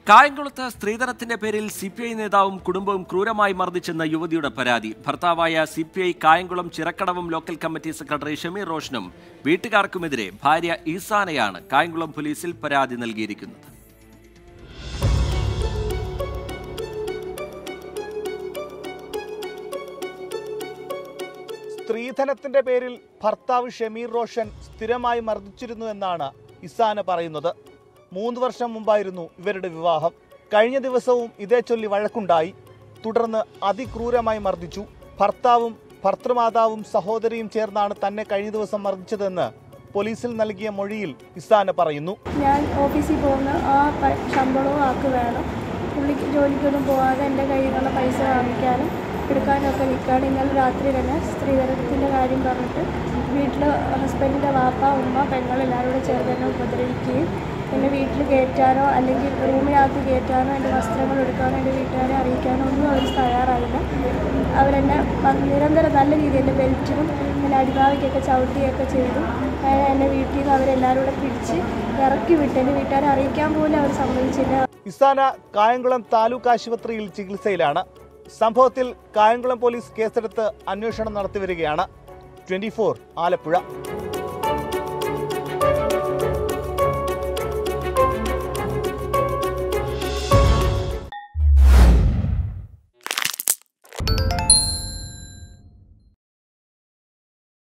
കായംകുളത്ത് സ്ത്രീധനത്തിന്റെ പേരിൽ സി പി ഐ നേതാവും കുടുംബവും ക്രൂരമായി മർദ്ദിച്ചെന്ന യുവതിയുടെ പരാതി ഭർത്താവായ സി പി ഐ കായംകുളം ചിറക്കടവും ലോക്കൽ കമ്മിറ്റി സെക്രട്ടറി ഷമീർ റോഷനും വീട്ടുകാർക്കുമെതിരെ ഭാര്യ ഈസാനയാണ് കായംകുളം പോലീസിൽ പരാതി നൽകിയിരിക്കുന്നത് സ്ത്രീധനത്തിന്റെ പേരിൽ ഭർത്താവ് ഷമീർ റോഷൻ സ്ഥിരമായി മർദ്ദിച്ചിരുന്നു എന്നാണ് ഇസാന പറയുന്നത് മൂന്ന് വർഷം മുമ്പായിരുന്നു ഇവരുടെ വിവാഹം കഴിഞ്ഞ ദിവസവും ഇതേ ചൊല്ലി വഴക്കുണ്ടായി തുടർന്ന് അതിക്രൂരമായി മർദ്ദിച്ചു ഭർത്താവും ഭർത്തൃമാതാവും സഹോദരിയും ചേർന്നാണ് തന്നെ കഴിഞ്ഞ ദിവസം മർദ്ദിച്ചതെന്ന് പോലീസിൽ നൽകിയ മൊഴിയിൽ ഇസാന പറയുന്നു ഞാൻ ഓഫീസിൽ പോകുന്ന ആ പ- ശമ്പളവും ആക്ക് വേണം പുള്ളിക്ക് ജോലിക്കൊന്നും പോകാതെ എൻ്റെ കയ്യിൽ നിന്നുള്ള പൈസ വാങ്ങിക്കാനും എടുക്കാനും ഒക്കെ നിൽക്കുകയാണ് ഇന്നലെ രാത്രി തന്നെ സ്ത്രീധനത്തിൻ്റെ കാര്യം പറഞ്ഞിട്ട് വീട്ടിൽ ഹസ്ബൻഡിൻ്റെ വാപ്പ ഉമ്മ പെങ്ങൾ എല്ലാവരും കൂടെ ചേർന്ന് എന്നെ ഉപദ്രവിക്കുകയും എന്നെ വീട്ടിൽ കയറ്റാനോ അല്ലെങ്കിൽ റൂമിനകത്ത് കയറ്റാനോ എൻ്റെ വസ്ത്രങ്ങൾ എടുക്കാനോ എൻ്റെ വീട്ടുകാരെ അറിയിക്കാനോ ഒന്നും അവർ തയ്യാറായില്ല അവരെന്നെ പ- നിരന്തരം നല്ല രീതിയിൽ എൻ്റെ ബെൽറ്റിനും എന്നെ അടിഭാവിക്കൊക്കെ ചവിട്ടുകയൊക്കെ ചെയ്തു അങ്ങനെ എന്നെ വീട്ടിൽ നിന്ന് അവരെല്ലാവരും കൂടെ പിടിച്ച് ഇറക്കി വിട്ട് എൻ്റെ വീട്ടുകാരെ അറിയിക്കാൻ പോലും അവർ സമ്മതിച്ചില്ല ഇസാന കായംകുളം താലൂക്ക് ആശുപത്രിയിൽ ചികിത്സയിലാണ് സംഭവത്തിൽ കായംകുളം പോലീസ് കേസെടുത്ത് അന്വേഷണം നടത്തിവരികയാണ് ട്വന്റി ആലപ്പുഴ